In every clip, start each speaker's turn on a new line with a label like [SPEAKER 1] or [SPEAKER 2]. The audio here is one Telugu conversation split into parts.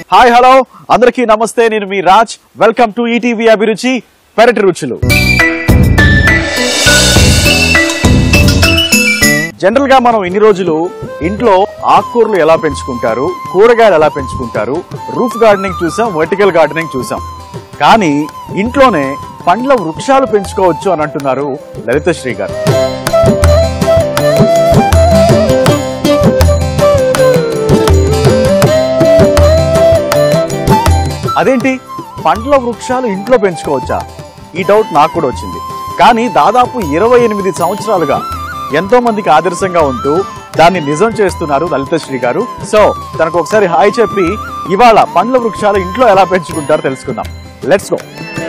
[SPEAKER 1] హాయ్ హలో అందరికీ నమస్తే నేను మీ Raj welcome to ETV Abhiruchi పెరటి రుచులు జనరల్ గా మనం ఇన్ని రోజులు ఇంట్లో ఆకుకూరలు ఎలా పెంచుకుంటారు కూరగాయలు ఎలా పెంచుకుంటారు రూఫ్ గార్డెనింగ్ చూసాం వర్టికల్ గార్డెనింగ్ చూసాం కానీ ఇంట్లోనే పండ్ల వృక్షాలు పెంచుకోవచ్చు అని అంటున్నారు లలిత శ్రీ గారు అదేంటి పండ్ల వృక్షాలు ఇంట్లో పెంచుకోవచ్చా ఈ డౌట్ నాకు కూడా వచ్చింది కానీ దాదాపు ఇరవై ఎనిమిది సంవత్సరాలుగా ఎంతో మందికి ఆదర్శంగా ఉంటూ దాన్ని నిజం చేస్తున్నారు లలితశ్రీ గారు సో తనకు ఒకసారి హాయ్ చెప్పి ఇవాళ పండ్ల వృక్షాలు ఇంట్లో ఎలా పెంచుకుంటారో తెలుసుకుందాం లెట్స్ గో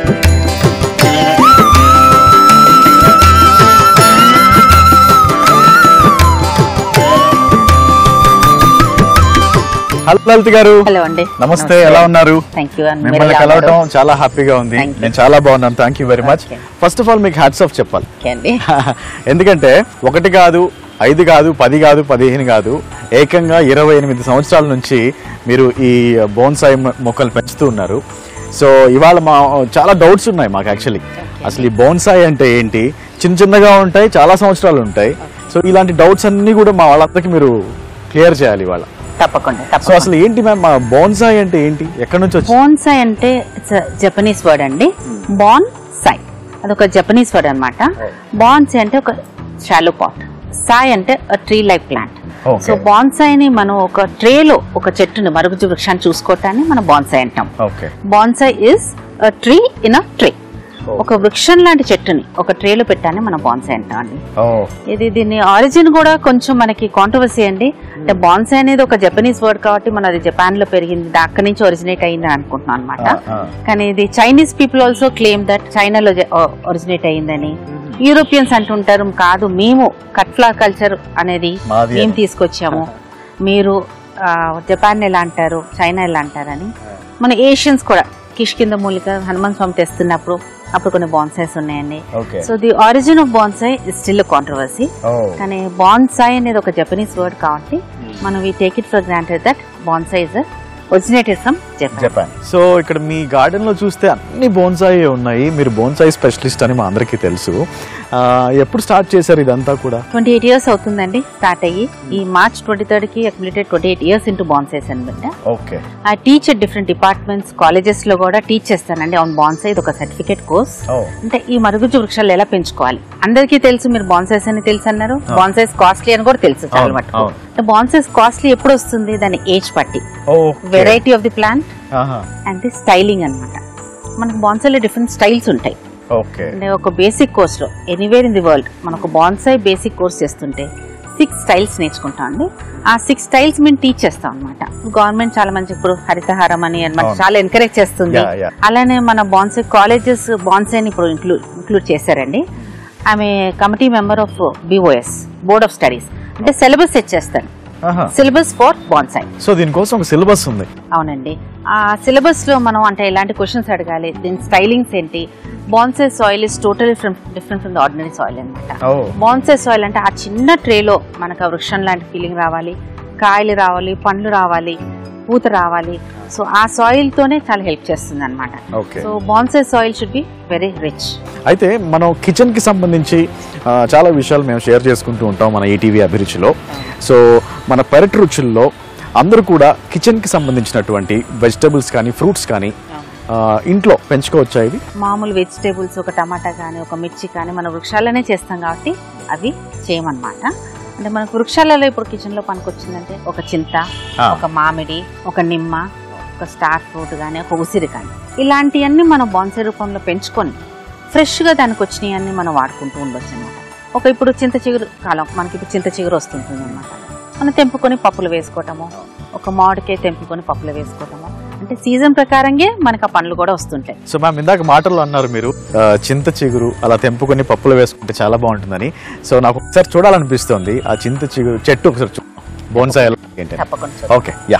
[SPEAKER 1] హలో లలిత గారు
[SPEAKER 2] హలో అండి
[SPEAKER 1] నమస్తే ఎలా ఉన్నారు
[SPEAKER 2] థ్యాంక్ యూ
[SPEAKER 1] మిమ్మల్ని కలవటం చాలా హ్యాపీగా ఉంది
[SPEAKER 2] Thank you.
[SPEAKER 1] నేను చాలా బాగున్నాను thank you very much
[SPEAKER 2] Okay.
[SPEAKER 1] First of all మీకు హ్యాట్స్ ఆఫ్ చెప్పాలి
[SPEAKER 2] అండి
[SPEAKER 1] ఎందుకంటే ఒకటి కాదు ఐదు కాదు పది కాదు పదిహేను కాదు ఏకంగా ఇరవై ఎనిమిది సంవత్సరాల నుంచి మీరు ఈ బోన్సాయి మొ- మొక్కలు పెంచుతూ ఉన్నారు సో ఇవాళ మా చాలా డౌట్స్ ఉన్నాయి మాకు యాక్చువల్లీ అసలు ఈ బోన్సాయి అంటే ఏంటి చిన్న చిన్నగా ఉంటాయి చాలా సంవత్సరాలు ఉంటాయి సో ఇలాంటి డౌట్స్ అన్ని కూడా మా వాళ్ళందరికీ మీరు క్లియర్ చేయాలి ఇవాళ
[SPEAKER 2] తప్పకుండా
[SPEAKER 1] సో
[SPEAKER 2] తప్పకుండా
[SPEAKER 1] అసలు ఏంటి మ్యామ్ మా బోన్సాయి అంటే ఏంటి ఎక్కడి నుంచి వచ్చింది
[SPEAKER 2] బోన్సాయ్ అంటే ఇట్స్ జపనీస్ వర్డ్ అండి బాన్ సై అదొక జపనీస్ వర్డ్ అనమాట బాన్సాయ్ అంటే ఒక షాలో పాట్ సాయ్ అంటే tree like plant
[SPEAKER 1] Okay.
[SPEAKER 2] So bonsai ని మనం ఒక ట్రేలో ఒక చెట్టుని మరుగుజ్జు వృక్షాన్ని చూసుకోవటాన్ని మనం బాన్సాయ్ అంటాం
[SPEAKER 1] okay
[SPEAKER 2] bonsai is tree in a tray ఒక వృక్షం లాంటి చెట్టుని ఒక ట్రేలో పెట్టాన్ని మనం బాన్సాయ్ అంటాం అండి
[SPEAKER 1] ఓ
[SPEAKER 2] ఇది దీని ఆరిజిన్ కూడా కొంచెం మనకి కాంట్రవర్సీ అండి అంటే బాన్సాయ్ అనేది ఒక జపనీస్ వర్డ్ కాబట్టి మన అది జపాన్ లో పెరిగింది దా- అక్కడి నుంచి ఒరిజినేట్ అయింది అనుకుంటున్నాం అనమాట
[SPEAKER 1] ఆ, ఆ.
[SPEAKER 2] కానీ ఇది Chinese people also claim that చైనాలో ఒరిజినేట్ అయిందని యూరోపియన్స్ అంటుంటారు కాదు మేము కట్ఫ్లా కల్చర్ అనేది
[SPEAKER 1] మాది
[SPEAKER 2] మేము
[SPEAKER 1] అని.
[SPEAKER 2] తీసుకొచ్చాము మీరు ఆ, జపాన్ ఎలా అంటారు చైనా ఎలా అంటారని మన ఏషియన్స్ కూడా కిష్కింద మూలిక హనుమాన్ స్వామి తెస్తున్నప్పుడు అప్పుడు కొన్ని బాన్సైస్ ఉన్నాయండి
[SPEAKER 1] okay
[SPEAKER 2] so the origin of bonsai is still controversy
[SPEAKER 1] oh
[SPEAKER 2] కానీ బాన్సాయ్ అనేది ఒక జపనీస్ వర్డ్ కాబట్టి మనం we take it for granted that bonsai is originated from Japan
[SPEAKER 1] Japan so ఇక్కడ మీ గార్డెన్ లో చూస్తే అన్ని బోన్సాయి ఉన్నాయి మీరు బోన్సాయి స్పెషలిస్ట్ అని మా అందరికీ తెలుసు ఆ, ఎప్పుడు స్టార్ట్ చేశారు ఇదంతా కూడా
[SPEAKER 2] ట్వంటీ ఎయిట్ ఇయర్స్ అవుతుందండి స్టార్ట్ అయ్యి ఈ మార్చ్ ట్వంటీ థర్డ్ కి accumulated twenty eight years into bonsais అనమాట
[SPEAKER 1] ఓకే
[SPEAKER 2] ఆ టీచ్ డిఫరెంట్ డిపార్ట్మెంట్స్ కాలేజెస్ లో కూడా టీచ్ చేస్తానండి ఆన్ బాన్సై ఇది ఒక సర్టిఫికేట్ కోర్స్
[SPEAKER 1] ఓ
[SPEAKER 2] అంటే ఈ మరుగుజ్జు వృక్షాలు ఎలా పెంచుకోవాలి అందరికీ తెలుసు మీరు బాన్సైస్ అని తెలుసు అన్నారు బాన్సైస్ కాస్ట్లీ అని కూడా తెలుసు చాలా
[SPEAKER 1] అవును,
[SPEAKER 2] మటుకు
[SPEAKER 1] అవును.
[SPEAKER 2] అంటే బాన్సైస్ కాస్ట్లీ ఎప్పుడు వస్తుంది దాని ఏజ్ పట్టి
[SPEAKER 1] oh
[SPEAKER 2] variety of the plant and the styling అన్నమాట మనకు బాన్సాయిలో డిఫరెంట్ స్టైల్స్ ఉంటాయి
[SPEAKER 1] ఓకే
[SPEAKER 2] అంటే ఒక బేసిక్ కోర్స్లో ఎనీవేర్ ఇన్ ది వరల్డ్ మనకు బాన్సాయి బేసిక్ కోర్స్ చేస్తుంటే సిక్స్ స్టైల్స్ నేర్చుకుంటాం అండి ఆ సిక్స్ స్టైల్స్ మేము టీచ్ చేస్తాం అనమాట గవర్నమెంట్ చాలా మంచి ఇప్పుడు హరితహారం అని మనకి
[SPEAKER 1] అవును.
[SPEAKER 2] చాలా ఎంకరేజ్ చేస్తుంది
[SPEAKER 1] Yeah, yeah.
[SPEAKER 2] అలానే మన బాన్సాయి కాలేజెస్ బాన్సాయిని ఇప్పుడు ఇంక్లూడ్ ఇంక్లూడ్ చేశారండి ఆమె committee member of BOS board of studies అంటే సిలబస్ సెట్ చేస్తాను సిలబస్ ఫర్ బాన్సాయి
[SPEAKER 1] సో దీనికోసం ఒక సిలబస్ ఉంది
[SPEAKER 2] అవునండి ఆ సిలబస్ లో మనం అంటే ఎలాంటి క్వశ్చన్స్ అడగాలి దీని స్టైలింగ్స్ ఏంటి bonsai soil is total different from the ordinary soil అనమాట
[SPEAKER 1] ఓ
[SPEAKER 2] బాన్సే సాయిల్ అంటే ఆ చిన్న ట్రేలో మనకు ఆ వృక్షం లాంటి ఫీలింగ్ రావాలి కాయలు రావాలి పండ్లు రావాలి పూత రావాలి సో ఆ సాయిల్ తోనే చాలా హెల్ప్ చేస్తుంది అనమాట
[SPEAKER 1] okay
[SPEAKER 2] so bonsai soil should be very rich
[SPEAKER 1] అయితే మనం కిచెన్ కి సంబంధించి ఆ, చాలా విషయాలు మేము షేర్ చేసుకుంటూ ఉంటాం మన ఈటీవీ అభిరుచిలో సో మన పెరటి రుచుల్లో అందరూ కూడా కిచెన్ కి సంబంధించినటువంటి వెజిటబుల్స్ కానీ ఫ్రూట్స్ కానీ ఆ, ఇంట్లో పెంచుకోవచ్చా ఇది
[SPEAKER 2] మామూలు వెజిటేబుల్స్ ఒక టమాటా కానీ ఒక మిర్చి కానీ మన వృక్షాలనే చేస్తాం కాబట్టి అవి చేయమన్నమాట అంటే మనకు వృక్షాలలో ఇప్పుడు కిచెన్ లో పనికొచ్చిందంటే ఒక చింత
[SPEAKER 1] ఆ.
[SPEAKER 2] ఒక మామిడి ఒక నిమ్మ ఒక స్టార్ ఫ్రూట్ కానీ ఒక ఉసిరి కానీ ఇలాంటివన్నీ మనం బాన్సే రూపంలో పెంచుకొని ఫ్రెష్గా దానికి వచ్చినవన్నీ మనం వాడుకుంటూ ఉండొచ్చు అనమాట ఒక ఇప్పుడు చింత చిగురు కాలం మనకి ఇప్పుడు చింత చిగురు వస్తుంటుంది అనమాట మనం తెంపుకొని పప్పులు వేసుకోవటము ఒక మామిడికాయ తెంపుకొని పప్పులు వేసుకోవటము అంటే సీజన్ ప్రకారంగా మనకు ఆ పండ్లు కూడా వస్తుంటాయి
[SPEAKER 1] సో మ్యామ్ ఇందాక మాటల్లో అన్నారు మీరు ఆ, చింత చిగురు అలా తెంపుకొని పప్పులు వేసుకుంటే చాలా బాగుంటుందని సో నాకు ఒకసారి చూడాలనిపిస్తుంది ఆ చింత చిగురు చెట్టు ఒకసారి చూ బోన్సాయి ఎలా ఏంటి
[SPEAKER 2] తప్పకుండా చూద్దాం.
[SPEAKER 1] ఓకే యా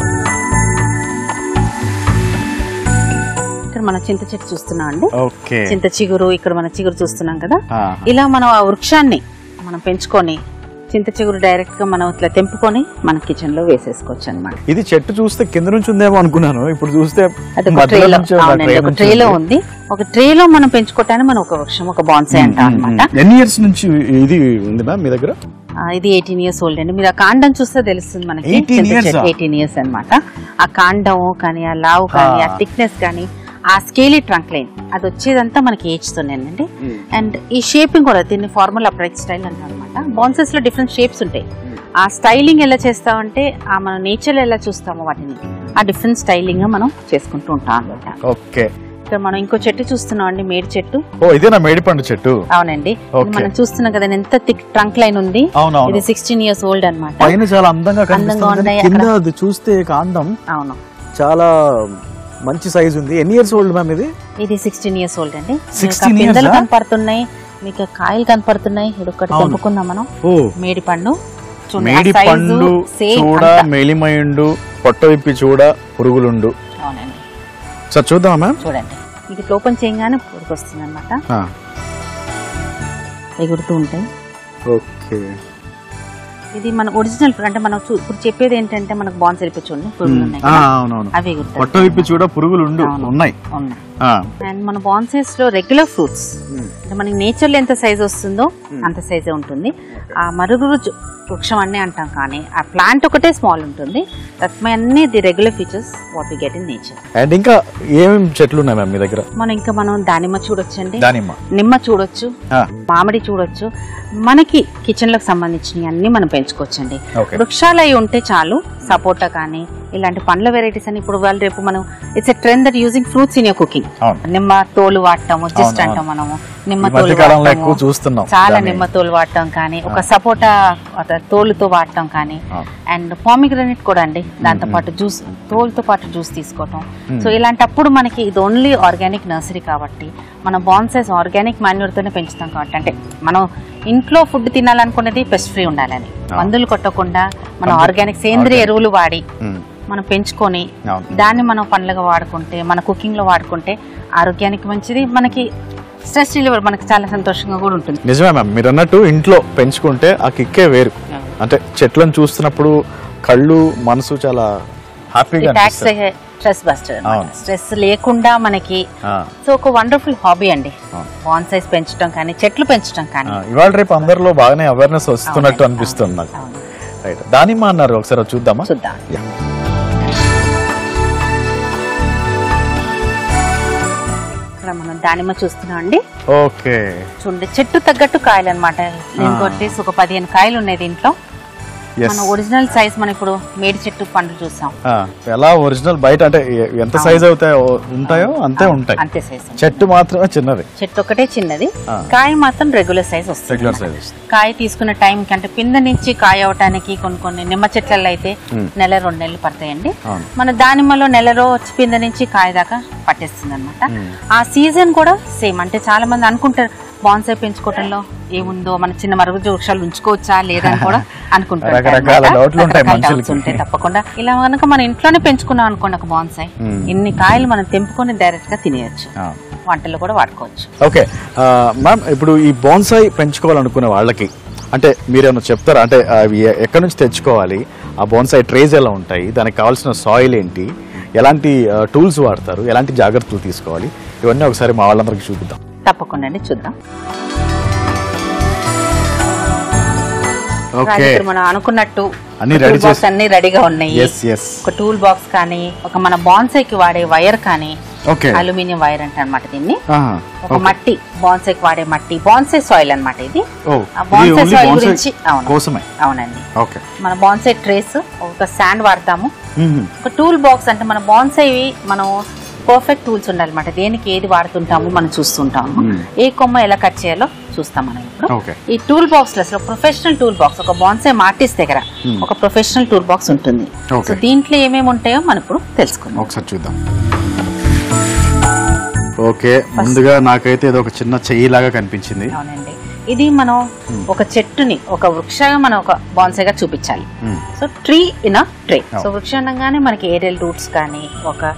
[SPEAKER 2] ఇక్కడ మనం చింత చెట్టు చూస్తున్నాం అండి
[SPEAKER 1] ఓకే
[SPEAKER 2] చింత చిగురు ఇక్కడ మన చిగురు చూస్తున్నాం కదా
[SPEAKER 1] ఆ.
[SPEAKER 2] ఇలా మనం ఆ వృక్షాన్ని మనం పెంచుకొని చింత చిగురు డైరెక్ట్ గా మనం ఇట్లా తెంపుకొని మన కిచెన్ లో వేసేసుకోవచ్చు అనమాట
[SPEAKER 1] ఇది చెట్టు చూస్తే కింద నుంచి ఉందేమో అనుకున్నాను ఇప్పుడు చూస్తే
[SPEAKER 2] అది ఒక
[SPEAKER 1] మధ్యలో
[SPEAKER 2] ట్రేలో
[SPEAKER 1] నుంచి ఒక
[SPEAKER 2] అవునండి
[SPEAKER 1] tray
[SPEAKER 2] ఒక
[SPEAKER 1] నుంచి
[SPEAKER 2] ట్రేలో
[SPEAKER 1] ఉంది.
[SPEAKER 2] ఉంది ఒక ట్రేలో మనం పెంచుకోవటానికి మనం ఒక వృక్షం ఒక బాన్సై అంటాం అనమాట
[SPEAKER 1] ఎన్ని ఇయర్స్ నుంచి ఇది ఉంది మ్యామ్ మీ దగ్గర
[SPEAKER 2] ఇది ఎయిటీన్ ఇయర్స్ ఓల్డ్ అండి మీరు ఆ కాండం చూస్తే తెలుస్తుంది మనకి
[SPEAKER 1] 18 years ఆ?
[SPEAKER 2] ఎయిటీన్ ఇయర్స్ అన్నమాట ఆ కాండం కానీ ఆ లావు కానీ ఆ
[SPEAKER 1] ఆ.
[SPEAKER 2] థిక్నెస్ కానీ ఆ స్కేలీ ట్రంక్ లైన్ అది వచ్చేదంతా మనకి ఏజ్ తోనేనండి అండ్ ఈ షేపింగ్ కూడా దీన్ని ఫార్మల్ అప్రైట్ స్టైల్ అంటారు అనమాట బాన్సెస్ లో డిఫరెంట్ షేప్స్ ఉంటాయి ఆ స్టైలింగ్ ఎలా చేస్తామంటే ఆ మన నేచర్ ఎలా చూస్తామో వాటిని ఆ డిఫరెంట్ స్టైలింగ్ మనం చేసుకుంటూ ఉంటాం అనమాట
[SPEAKER 1] ఓకే
[SPEAKER 2] ఇక్కడ మనం ఇంకో చెట్టు చూస్తున్నాం అండి మేడి చెట్టు
[SPEAKER 1] ఓ ఇదేనా మేడిపండు చెట్టు
[SPEAKER 2] అవునండి ఇది
[SPEAKER 1] Okay.
[SPEAKER 2] మనం చూస్తున్నాం కదా ఎంత థిక్ ట్రంక్ లైన్ ఉంది
[SPEAKER 1] అవునవును
[SPEAKER 2] ఇది సిక్స్టీన్ ఇయర్స్ ఓల్డ్ అన్నమాట
[SPEAKER 1] పైన చాలా అందంగా
[SPEAKER 2] అందంగా
[SPEAKER 1] కనిపిస్తుంది
[SPEAKER 2] ఉన్నాయి
[SPEAKER 1] కింద
[SPEAKER 2] అక్కడ.
[SPEAKER 1] అది చూస్తే కాండం
[SPEAKER 2] అవును
[SPEAKER 1] చాలా మంచి సైజ్ ఉంది ఎన్ని ఇయర్స్ ఓల్డ్ మ్యామ్ ఇది
[SPEAKER 2] ఇది సిక్స్టీన్ ఇయర్స్ ఓల్డ్ అండి
[SPEAKER 1] 16
[SPEAKER 2] మీకు ఆ పిందెలు
[SPEAKER 1] years ఆ?
[SPEAKER 2] కనపడుతున్నాయి మీకు కాయలు కనపడుతున్నాయి ఇది ఒకటి
[SPEAKER 1] అవును.
[SPEAKER 2] తెంపుకుందాం మనం
[SPEAKER 1] ఓ
[SPEAKER 2] మేడి పండు చూడండి, ఆ
[SPEAKER 1] మేడి
[SPEAKER 2] size
[SPEAKER 1] పండు
[SPEAKER 2] same
[SPEAKER 1] చూడ
[SPEAKER 2] అంతా.
[SPEAKER 1] మేలిమయుండు పొట్ట విప్పి చూడ పురుగులుండు
[SPEAKER 2] అవునండి
[SPEAKER 1] సార్ చూద్దామా మ్యామ్
[SPEAKER 2] చూడండి మీకు ఇట్లా ఓపెన్ చేయగానే పురుగు వస్తుంది అనమాట ఎగురుతూ ఉంటాయి
[SPEAKER 1] ఓకే
[SPEAKER 2] ఇది మన ఒరిజినల్ అంటే మనం చూ- ఇప్పుడు చెప్పేది ఏంటంటే మనకు బాన్స్ వెళ్ళిపోయి చూడండి పురుగులు ఉన్నాయి కదా,
[SPEAKER 1] అవునవును
[SPEAKER 2] అవి ఎగురుతాయి
[SPEAKER 1] పొట్ట విప్పి చూడ పురుగులు ఉండు
[SPEAKER 2] అవును.
[SPEAKER 1] ఉన్నాయి
[SPEAKER 2] ఉన్నాయి
[SPEAKER 1] ఆ,
[SPEAKER 2] అండ్ మన బాన్సెస్ లో రెగ్యులర్ ఫ్రూట్స్ అంటే మనకి నేచర్ లో ఎంత సైజ్ వస్తుందో అంత సైజే ఉంటుంది ఆ మరుగురు జు- వృక్షం అన్నీ అంటాం కానీ ఆ ప్లాంట్ ఒకటే స్మాల్ ఉంటుంది తత్మై అన్ని the regular features what we get in nature
[SPEAKER 1] and ఇంకా ఏమేమి చెట్లు ఉన్నాయి మ్యామ్ మీ దగ్గర
[SPEAKER 2] మనం ఇంకా మనం దానిమ్మ చూడొచ్చండి
[SPEAKER 1] దానిమ్మ
[SPEAKER 2] నిమ్మ చూడొచ్చు
[SPEAKER 1] ఆ,
[SPEAKER 2] మామిడి చూడొచ్చు మనకి కిచెన్ లకు సంబంధించినవి అన్ని మనం పెంచుకోవచ్చండి
[SPEAKER 1] ఓకే
[SPEAKER 2] వృక్షాలు అయి ఉంటే చాలు సపోటా కానీ ఇలాంటి పండ్ల వెరైటీస్ అని ఇప్పుడు వాళ్ళు రేపు మనం it's a trend that using fruits in your cooking
[SPEAKER 1] అవును
[SPEAKER 2] నిమ్మ తోలు వాడటం జస్ట్
[SPEAKER 1] అవును,
[SPEAKER 2] అంటాం మనము నిమ్మ
[SPEAKER 1] ఈ మధ్య
[SPEAKER 2] తోలు
[SPEAKER 1] కాలంలో
[SPEAKER 2] వాడటము.
[SPEAKER 1] ఎక్కువ చూస్తున్నాం
[SPEAKER 2] చాలా
[SPEAKER 1] దాన్ని.
[SPEAKER 2] నిమ్మ తోలు వాడటం కానీ ఒక సపోటా ఒక తోలుతో వాడటం కానీ
[SPEAKER 1] అవును.
[SPEAKER 2] అండ్ పామిగ్రనేట్ కూడా అండి దాంతో పాటు జ్యూస్ తోలుతో పాటు జ్యూస్ తీసుకోవటం సో ఇలాంటప్పుడు మనకి ఇది ఓన్లీ ఆర్గానిక్ నర్సరీ కాబట్టి మన బాన్సైజ్ ఆర్గానిక్ మాన్యూర్తోనే పెంచుతాం కాబట్టి అంటే మనం ఇంట్లో ఫుడ్ తినాలనుకునేది పెస్ట్ ఫ్రీ ఉండాలని మందులు కొట్టకుండా మన ఆర్గానిక్ సేంద్రియ ఎరువులు వాడి
[SPEAKER 1] ఉమ్,
[SPEAKER 2] మనం పెంచుకొని
[SPEAKER 1] అవును
[SPEAKER 2] దాన్ని మనం పండ్లుగా వాడుకుంటే మన కుకింగ్ లో వాడుకుంటే ఆరోగ్యానికి మంచిది మనకి స్ట్రెస్ రిలీవర్ మనకి చాలా సంతోషంగా కూడా ఉంటుంది
[SPEAKER 1] నిజమే మ్యామ్ మీరు అన్నట్టు ఇంట్లో పెంచుకుంటే ఆ కిక్కే వేరు అంటే చెట్లను చూస్తున్నప్పుడు కళ్ళు మనసు చాలా హ్యాపీగా
[SPEAKER 2] ట్యాక్స్
[SPEAKER 1] అనిపిస్తాయి
[SPEAKER 2] స్ట్రెస్ బస్టర్
[SPEAKER 1] అవును.
[SPEAKER 2] స్ట్రెస్ లేకుండా మనకి
[SPEAKER 1] ఆ,
[SPEAKER 2] సో ఒక వండర్ఫుల్ హాబీ అండి
[SPEAKER 1] అవును.
[SPEAKER 2] బాన్సైజ్ పెంచడం కానీ చెట్లు పెంచడం కానీ
[SPEAKER 1] ఆ, ఇవాళ రేపు అందరిలో బాగానే అవేర్నెస్ వస్తున్నట్టు అనిపిస్తుంది నాకు
[SPEAKER 2] అవును.
[SPEAKER 1] రైట్ దానిమ్మ అన్నారు ఒకసారి అది చూద్దామా
[SPEAKER 2] చూద్దాం
[SPEAKER 1] Yeah.
[SPEAKER 2] ఇక్కడ మనం దానిమ్మ చూస్తున్నాం అండి
[SPEAKER 1] ఓకే
[SPEAKER 2] చూడండి చెట్టు తగ్గట్టు కాయలు అనమాట దీనికి వచ్చేసి ఒక పదిహేను కాయలు ఉన్నాయి దీంట్లో
[SPEAKER 1] ఎస్
[SPEAKER 2] మన ఒరిజినల్ సైజ్ మనం ఇప్పుడు మేడి చెట్టు పండ్లు చూసాం
[SPEAKER 1] ఎలా ఒరిజినల్ బయట అంటే ఎ- ఎంత సైజ్ అవుతాయో ఉంటాయో అంతే ఉంటాయి
[SPEAKER 2] అంతే సైజ్
[SPEAKER 1] చెట్టు మాత్రమే చిన్నది
[SPEAKER 2] చెట్టు ఒకటే చిన్నది
[SPEAKER 1] ఆ.
[SPEAKER 2] కాయ మాత్రం రెగ్యులర్ సైజ్ వస్తుంది
[SPEAKER 1] రెగ్యులర్ సైజ్
[SPEAKER 2] కాయ తీసుకున్న టైం కంటే పింద నుంచి కాయ అవటానికి కొన్ని కొన్ని నిమ్మ చెట్లలో అయితే నెల రెండు నెలలు పడతాయండి
[SPEAKER 1] అవును.
[SPEAKER 2] మన దానిమ్మలో నెల రోజు పింద నుంచి కాయ దాకా పట్టేస్తుంది అనమాట ఆ సీజన్ కూడా సేమ్ అంటే చాలా మంది అనుకుంటారు బాన్సై పెంచుకోవటంలో ఏముందో మన చిన్న మరుగు వృక్షాలు ఉంచుకోవచ్చా లేదని కూడా అనుకుంటారు
[SPEAKER 1] రకరకాల
[SPEAKER 2] అన్నమాట.
[SPEAKER 1] డౌట్లు ఉంటాయి
[SPEAKER 2] రకరకాల
[SPEAKER 1] మనుషులకి.
[SPEAKER 2] doubts ఉంటాయి తప్పకుండా ఇలా కనుక మనం ఇంట్లోనే పెంచుకున్నాం అనుకోండి ఒక బాన్సై ఇన్ని కాయలు మనం తెంపుకొని డైరెక్ట్ గా తినేయచ్చు వంటల్లో కూడా వాడుకోవచ్చు
[SPEAKER 1] ఓకే మ్యామ్ ఇప్పుడు ఈ బోన్సాయి పెంచుకోవాలనుకునే వాళ్ళకి అంటే మీరేమన్నా చెప్తారా అంటే అవి ఎ- ఎక్కడి నుంచి తెచ్చుకోవాలి ఆ బోన్సాయి ట్రేస్ ఎలా ఉంటాయి దానికి కావాల్సిన సాయిల్ ఏంటి ఎలాంటి టూల్స్ వాడతారు ఎలాంటి జాగ్రత్తలు తీసుకోవాలి ఇవన్నీ ఒకసారి మా వాళ్ళందరికీ చూపిద్దాం
[SPEAKER 2] తప్పకుండా అండి చూద్దాం
[SPEAKER 1] ఓకే
[SPEAKER 2] రాజు, ఇప్పుడు మనం అనుకున్నట్టు
[SPEAKER 1] అన్ని
[SPEAKER 2] ఒక
[SPEAKER 1] ready
[SPEAKER 2] tool box
[SPEAKER 1] చేసి-
[SPEAKER 2] అన్ని రెడీగా ఉన్నాయి
[SPEAKER 1] ఎస్ ఎస్
[SPEAKER 2] ఒక టూల్ బాక్స్ కానీ ఒక మన బాన్సైకి వాడే వైర్ కానీ
[SPEAKER 1] ఓకే
[SPEAKER 2] అల్యూమినియం వైర్ అంటే అనమాట దీన్ని ఒక మట్టి బాన్సైకి వాడే మట్టి బాన్సై సాయిల్ అన్నమాట ఇది
[SPEAKER 1] ఓ
[SPEAKER 2] ఆ
[SPEAKER 1] ఇది
[SPEAKER 2] బాన్సై
[SPEAKER 1] only
[SPEAKER 2] సాయిల్
[SPEAKER 1] bonsai
[SPEAKER 2] గురించి అవును
[SPEAKER 1] కోసమే
[SPEAKER 2] అవునండి
[SPEAKER 1] ఓకే
[SPEAKER 2] మన బాన్సై ట్రేస్ ఒక శాండ్ వాడతాము ఒక టూల్ బాక్స్ అంటే మన బాన్సై మనం పర్ఫెక్ట్ టూల్స్ ఉండాలన్నమాట దేనికి ఏది వాడుతుంటాము మనం చూస్తుంటాము ఏ కొమ్మ ఎలా కట్ చేయాలో చూస్తాం మనం ఇప్పుడు
[SPEAKER 1] ఓకే
[SPEAKER 2] ఈ టూల్ బాక్స్ లో అసలు ప్రొఫెషనల్ టూల్ బాక్స్ ఒక బాన్సై మార్టిస్ట్ దగ్గర ఒక ప్రొఫెషనల్ టూల్ బాక్స్ ఉంటుంది
[SPEAKER 1] Okay.
[SPEAKER 2] సో దీంట్లో ఏమేమి ఉంటాయో మనం ఇప్పుడు తెలుసుకుందాం
[SPEAKER 1] ఒకసారి చూద్దాం ఓకే ముందుగా నాకైతే ఇది ఒక చిన్న చెయ్యి లాగా కనిపించింది
[SPEAKER 2] అవునండి ఇది మనం ఒక చెట్టుని ఒక వృక్షంగా మనం ఒక బాన్సైగా చూపించాలి
[SPEAKER 1] Hmm.
[SPEAKER 2] So tree in a tray so వృక్షం అనగానే మనకి ఏరియల్ రూట్స్ కానీ ఒక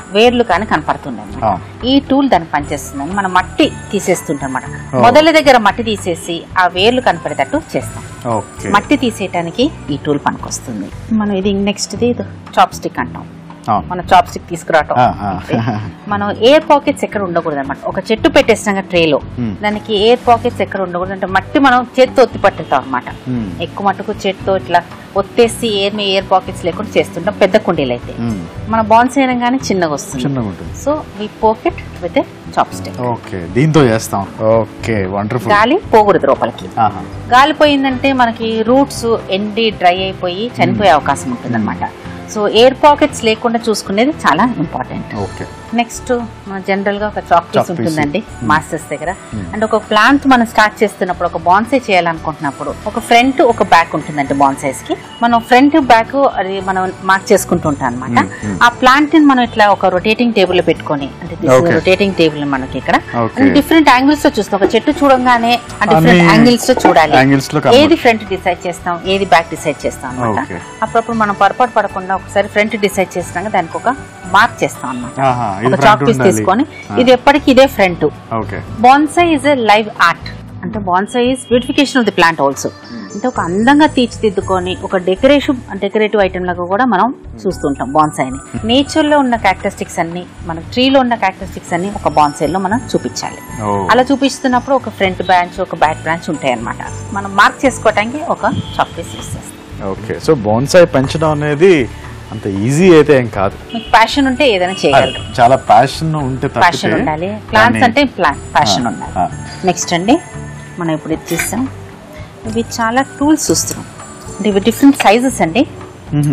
[SPEAKER 2] వేర్లు కానీ కనపడుతుండే అన్నమాట.
[SPEAKER 1] ఆ.
[SPEAKER 2] ఈ టూల్ దానికి పనిచేస్తుందని మనం మట్టి తీసేస్తుంటాం అనమాట
[SPEAKER 1] ఓ.
[SPEAKER 2] మొదల దగ్గర మట్టి తీసేసి ఆ వేర్లు కనపడేటట్టు చేస్తాం
[SPEAKER 1] ఓకే
[SPEAKER 2] మట్టి తీసేయటానికి ఈ టూల్ పనికొస్తుంది మనం ఇది నెక్స్ట్ది చాప్ స్టిక్ అంటాం
[SPEAKER 1] ఆ.
[SPEAKER 2] మన చాప్ స్టిక్ తీసుకురావటం
[SPEAKER 1] ఆ, ఆ.
[SPEAKER 2] అంటే మనం ఎయిర్ పాకెట్స్ ఎక్కడ ఉండకూడదు అనమాట ఒక చెట్టు పెట్టేసినాక ట్రేలో
[SPEAKER 1] Hmm.
[SPEAKER 2] దానికి ఎయిర్ పాకెట్స్ ఎక్కడ ఉండకూడదు అంటే మట్టి మనం చేత్తో ఒత్తి పట్టుతాం అనమాట
[SPEAKER 1] Hmm.
[SPEAKER 2] ఎక్కువ మట్టుకు చేత్తో ఇట్లా ఒత్తేసి ఎయిర్ ఎయిర్ పాకెట్స్ లేకుండా చేస్తుంటాం పెద్ద కుండీలు అయితే
[SPEAKER 1] మ్మ్.
[SPEAKER 2] మన బాన్స్ అయినగానే చిన్నగా వస్తుంది
[SPEAKER 1] చిన్నగా ఉంటుంది
[SPEAKER 2] so we poke it with a chopstick
[SPEAKER 1] okay దీంతో చేస్తాం ఓకే వండర్ఫుల్
[SPEAKER 2] గాలి పోకూడదు లోపలికి
[SPEAKER 1] ఆహా.
[SPEAKER 2] గాలి పోయిందంటే మనకి రూట్స్ ఎండి డ్రై అయిపోయి చనిపోయే అవకాశం ఉంటుంది సో ఎయిర్ పాకెట్స్ లేకుండా చూసుకునేది చాలా ఇంపార్టెంట్
[SPEAKER 1] ఓకే
[SPEAKER 2] నెక్స్ట్ మన జనరల్ గా ఒక చాక్ పీస్
[SPEAKER 1] Chalk piece.
[SPEAKER 2] ఉంటుందండి మాస్టర్స్ దగ్గర అండ్ ఒక ప్లాంట్ మనం స్టార్ట్ చేస్తున్నప్పుడు ఒక బాన్సై చేయాలనుకుంటున్నప్పుడు ఒక ఫ్రంట్ ఒక బ్యాక్ ఉంటుందండి బాన్సైస్ కి మనం ఫ్రంట్ బ్యాక్ అది మనం మార్క్ చేసుకుంటూ ఉంటాం అనమాట ఆ ప్లాంట్ ని మనం ఇట్లా ఒక రొటేటింగ్ టేబుల్ లో పెట్టుకొని అంటే
[SPEAKER 1] Okay.
[SPEAKER 2] రొటేటింగ్ టేబుల్ మనకి ఇక్కడ
[SPEAKER 1] Okay.
[SPEAKER 2] డిఫరెంట్ యాంగిల్స్ లో చూస్తాం ఒక చెట్టు చూడంగానే ఆ డిఫరెంట్
[SPEAKER 1] అన్ని
[SPEAKER 2] యాంగిల్స్ లో చూడాలి
[SPEAKER 1] angles లో కనబడు-
[SPEAKER 2] ఏది ఫ్రంట్ డిసైడ్ చేస్తాం ఏది బ్యాక్ డిసైడ్ చేస్తాం అనమాట
[SPEAKER 1] Okay.
[SPEAKER 2] అప్పుడప్పుడు మనం పొరపాటు పడకుండా ఒకసారి ఫ్రంట్ డిసైడ్ చేసినాక దానికి ఒక మార్క్ చేస్తాం అనమాట
[SPEAKER 1] ఆహా, ఇది
[SPEAKER 2] ఒక
[SPEAKER 1] front
[SPEAKER 2] చాక్ పీస్
[SPEAKER 1] ఉండాలి.
[SPEAKER 2] తీసుకొని
[SPEAKER 1] ఆ.
[SPEAKER 2] ఇది ఎప్పటికీ ఇదే front
[SPEAKER 1] okay
[SPEAKER 2] bonsai is a live art అంటే bonsai is beautification of the plant also అంటే ఒక అందంగా తీర్చిదిద్దుకొని ఒక డెకరేషన్ డెకరేటివ్ ఐటమ్ లాగా కూడా మనం చూస్తుంటాం బాన్సైని నేచర్ లో ఉన్న క్యారెక్టరిస్టిక్స్ అన్ని మన ట్రీలో ఉన్న క్యారెక్టరిస్టిక్స్ అన్ని ఒక బాన్సైలో మనం చూపించాలి
[SPEAKER 1] ఓ
[SPEAKER 2] అలా చూపిస్తున్నప్పుడు ఒక ఫ్రంట్ బ్రాంచ్ ఒక బ్యాక్ బ్రాంచ్ ఉంటాయి అన్నమాట మనం మార్క్ చేసుకోవడానికి ఒక చాక్ పీస్ యూస్ చేస్తాం
[SPEAKER 1] ఓకే సో బోన్సాయి పెంచడం అనేది అంత ఈజీ అయితే ఏం కాదు
[SPEAKER 2] మీకు ప్యాషన్ ఉంటే ఏదైనా చేయగలరు
[SPEAKER 1] చాలా ప్యాషన్ ఉంటే
[SPEAKER 2] ప్యాషన్
[SPEAKER 1] తప్పితే
[SPEAKER 2] ఉండాలి ప్లాంట్స్
[SPEAKER 1] కానీ-
[SPEAKER 2] అంటే ప్లాంట్ ప్యాషన్
[SPEAKER 1] ఆ,
[SPEAKER 2] ఉండాలి
[SPEAKER 1] ఆ.
[SPEAKER 2] నెక్స్ట్ అండి మనం ఇప్పుడు ఇది చూస్తాం ఇవి చాలా టూల్స్ చూస్తున్నాం అంటే ఇవి డిఫరెంట్ సైజెస్ అండి
[SPEAKER 1] మ్మ్.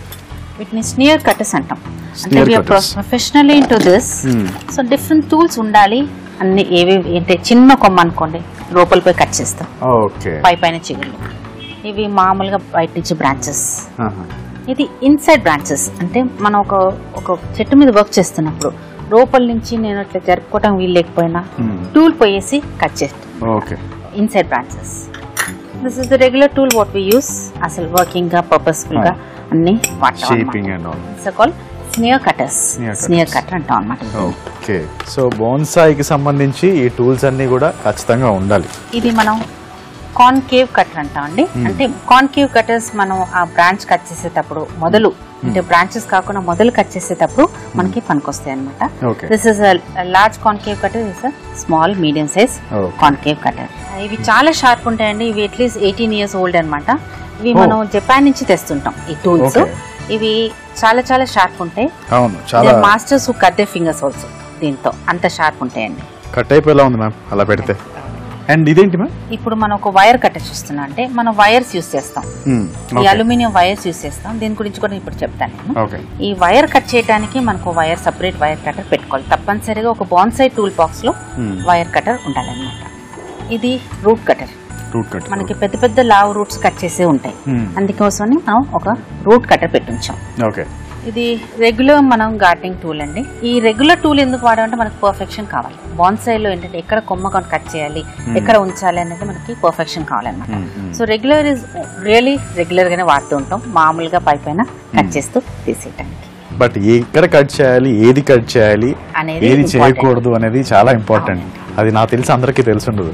[SPEAKER 2] వీటిని స్నియర్ కట్టర్స్ అంటాం అంటే
[SPEAKER 1] Sneer cutters.
[SPEAKER 2] Professionally into this
[SPEAKER 1] Hmm.
[SPEAKER 2] So different tools ఉండాలి అన్ని ఏవి అంటే చిన్న కొమ్మ అనుకోండి లోపల పోయి కట్ చేస్తాం
[SPEAKER 1] ఓకే
[SPEAKER 2] పై పైన చిగుళ్ళు ఇవి మామూలుగా బయట నుంచి బ్రాంచెస్
[SPEAKER 1] ఆహా.
[SPEAKER 2] ఇది ఇన్సైడ్ బ్రాంచెస్ అంటే మనం ఒక ఒక చెట్టు మీద వర్క్ చేస్తున్నప్పుడు లోపల నుంచి నేను ఇట్లా జరుపుకోవటం వీలు లేకపోయినా
[SPEAKER 1] Hmm.
[SPEAKER 2] టూల్ పోయేసి కట్ చేస్తాం
[SPEAKER 1] okay
[SPEAKER 2] inside branches this is the regular tool what we use అసలు వర్కింగ్ గా పర్పస్ఫుల్ గా అన్ని
[SPEAKER 1] shaping and all
[SPEAKER 2] call sneer cutters
[SPEAKER 1] Sneer cutters.
[SPEAKER 2] Sneer cutter అంటాం అనమాట
[SPEAKER 1] ఓకే సో బోన్సాయికి సంబంధించి ఈ టూల్స్ అన్ని కూడా ఖచ్చితంగా ఉండాలి
[SPEAKER 2] ఇది మనం కాన్కేవ్ కటర్ అంటాం అండి అంటే కాన్కేవ్ కటర్స్ మనం ఆ బ్రాంచ్ కట్ చేసేటప్పుడు మొదలు అంటే బ్రాంచెస్ కాకుండా మొదలు కట్ చేసేటప్పుడు మనకి పనికొస్తాయి అనమాట
[SPEAKER 1] okay
[SPEAKER 2] this is large concave cutter is small medium size
[SPEAKER 1] Okay.
[SPEAKER 2] Concave cutter ఇవి చాలా షార్ప్ ఉంటాయండి ఇవి అట్లీస్ట్ ఎయిటీన్ ఇయర్స్ ఓల్డ్ అన్నమాట ఇవి
[SPEAKER 1] Oh.
[SPEAKER 2] మనం జపాన్ నుంచి తెస్తుంటాం ఈ టూల్స్
[SPEAKER 1] Okay.
[SPEAKER 2] ఇవి చాలా చాలా షార్ప్ ఉంటాయి
[SPEAKER 1] అవును చాలా
[SPEAKER 2] masters cut they fingers also దీంతో అంత షార్ప్ ఉంటాయండి
[SPEAKER 1] కట్ అయిపోయేలా ఉంది మ్యామ్ అలా పెడితే అండ్ ఇదేంటి మ్యామ్
[SPEAKER 2] ఇప్పుడు మనం ఒక వైర్ కట్టర్ చూస్తున్నాం అంటే మనం వైర్స్ యూస్ చేస్తాం ఈ అల్యూమినియం వైర్స్ యూస్ చేస్తాం దీని గురించి కూడా ఇప్పుడు చెప్తాను నేను
[SPEAKER 1] ఓకే
[SPEAKER 2] ఈ వైర్ కట్ చేయడానికి మనకు వైర్ సపరేట్ వైర్ కటర్ పెట్టుకోవాలి తప్పనిసరిగా ఒక బాన్సై టూల్ బాక్స్ లో
[SPEAKER 1] Hmm.
[SPEAKER 2] వైర్ కటర్ ఉండాలన్నమాట ఇది రూట్ కటర్
[SPEAKER 1] రూట్ కట్
[SPEAKER 2] మనకి పెద్ద పెద్ద లావ్ రూట్స్ కట్ చేసే ఉంటాయి
[SPEAKER 1] Hmm.
[SPEAKER 2] అందుకోసమని మనం ఒక రూట్ కటర్ పెట్టించాం
[SPEAKER 1] ఓకే
[SPEAKER 2] ఇది రెగ్యులర్ మనం గార్డెనింగ్ టూల్ అండి ఈ రెగ్యులర్ టూల్ ఎందుకు వాడామంటే మనకు పర్ఫెక్షన్ కావాలి బాన్సైలో ఏంటంటే ఎక్కడ కొమ్మ కట్ చేయాలి ఎక్కడ ఉంచాలి అనేది మనకి పర్ఫెక్షన్ కావాలన్నమాట
[SPEAKER 1] Hmm, hmm.
[SPEAKER 2] So regular is really regular గానే వాడుతూ ఉంటాం మామూలుగా పై పైన కట్ చేస్తూ తీసేయటానికి
[SPEAKER 1] బట్ ఎక్కడ కట్ చేయాలి ఏది కట్ చేయాలి
[SPEAKER 2] అనేది
[SPEAKER 1] ఏది
[SPEAKER 2] important.
[SPEAKER 1] చేయకూడదు అనేది చాలా ఇంపార్టెంట్ అది నాకు తెలిసి అందరికీ తెలిసి ఉండదు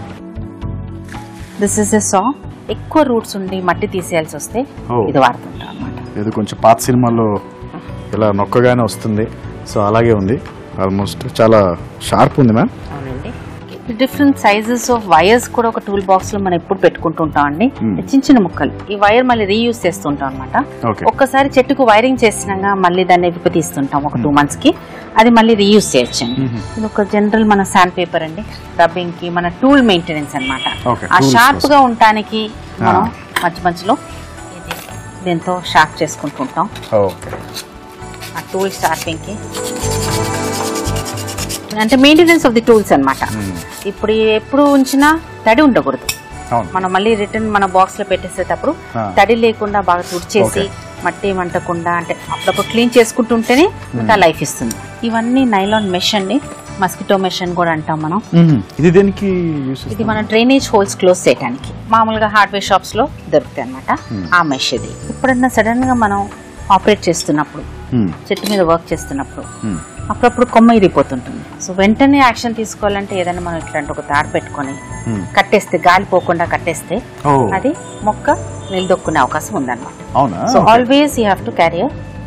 [SPEAKER 2] దిస్ ఇస్ ఎ సా ఎక్కువ రూట్స్ ఉండి మట్టి తీసేయాల్సి వస్తే
[SPEAKER 1] Oh.
[SPEAKER 2] ఇది వాడుతుంటాం అనమాట
[SPEAKER 1] ఇది కొంచెం పాత సినిమాల్లో ఇలా నొక్కగానే వస్తుంది సో అలాగే ఉంది ఆల్మోస్ట్ చాలా షార్ప్ ఉంది మ్యామ్
[SPEAKER 2] అవునండి డిఫరెంట్ సైజెస్ ఆఫ్ వైర్స్ కూడా ఒక టూల్ బాక్స్ లో మనం ఎప్పుడు పెట్టుకుంటూ ఉంటాం అండి
[SPEAKER 1] Hmm.
[SPEAKER 2] చిన్న చిన్న ముక్కలు ఈ వైర్ మళ్ళీ రీయూజ్ చేస్తూ ఉంటాం అనమాట
[SPEAKER 1] ఓకే
[SPEAKER 2] ఒక్కసారి చెట్టుకు వైరింగ్ చేసినాక మళ్ళీ దాన్ని విప్ప తీస్తుంటాం ఒక టూ మంత్స్ కి అది మళ్ళీ రీయూజ్ చేయొచ్చండి
[SPEAKER 1] Mhm.
[SPEAKER 2] ఇది ఒక జనరల్ మన శాండ్ పేపర్ అండి రబ్బింగ్ కి మన టూల్ మెయింటెనెన్స్ అన్నమాట
[SPEAKER 1] Okay,
[SPEAKER 2] ఆ
[SPEAKER 1] tools
[SPEAKER 2] షార్ప్
[SPEAKER 1] కోసం.
[SPEAKER 2] గా ఉండటానికి మనం
[SPEAKER 1] Ah.
[SPEAKER 2] మధ్య మధ్యలో ఇది దీంతో షార్ప్ చేసుకుంటుంటాం
[SPEAKER 1] ఓకే
[SPEAKER 2] ఆ టూల్ షార్పింగ్ కి అంటే మెయింటెనెన్స్ ఆఫ్ ది టూల్స్ అన్నమాట ఇప్పుడు ఎప్పుడు ఉంచినా తడి ఉండకూడదు
[SPEAKER 1] అవును
[SPEAKER 2] మనం మళ్ళీ రిటర్న్ మన బాక్స్ లో పెట్టేసేటప్పుడు
[SPEAKER 1] Ah.
[SPEAKER 2] తడి లేకుండా బాగా తుడిచేసి మట్టి మంటకుండా అంటే అప్పుడప్పుడు క్లీన్ చేసుకుంటుంటేనే మీకు ఆ లైఫ్ ఇస్తుంది ఇవన్నీ నైలాన్ మెష్ అండి మస్కిటో మెష్ అని కూడా అంటాం మనం
[SPEAKER 1] ఇది దేనికి యూస్
[SPEAKER 2] ఇది మన డ్రైనేజ్ హోల్స్ క్లోజ్ చేయడానికి మామూలుగా హార్డ్వేర్ షాప్స్ లో దొరుకుతాయి అనమాట ఆ మెష్ ఇది ఎప్పుడన్నా సడన్ గా మనం ఆపరేట్ చేస్తున్నప్పుడు చెట్టు మీద వర్క్ చేస్తున్నప్పుడు అప్పుడప్పుడు కొమ్మ ఇరిగిపోతుంటుంది సో వెంటనే యాక్షన్ తీసుకోవాలంటే ఏదైనా మనం ఇట్లాంటి ఒక తాడు పెట్టుకొని
[SPEAKER 1] Hmm.
[SPEAKER 2] కట్టేస్తే గాలి పోకుండా కట్టేస్తే
[SPEAKER 1] ఓ
[SPEAKER 2] అది మొక్క నిలదొక్కునే అవకాశం ఉందన్నమాట
[SPEAKER 1] అవునా
[SPEAKER 2] so always you have to carry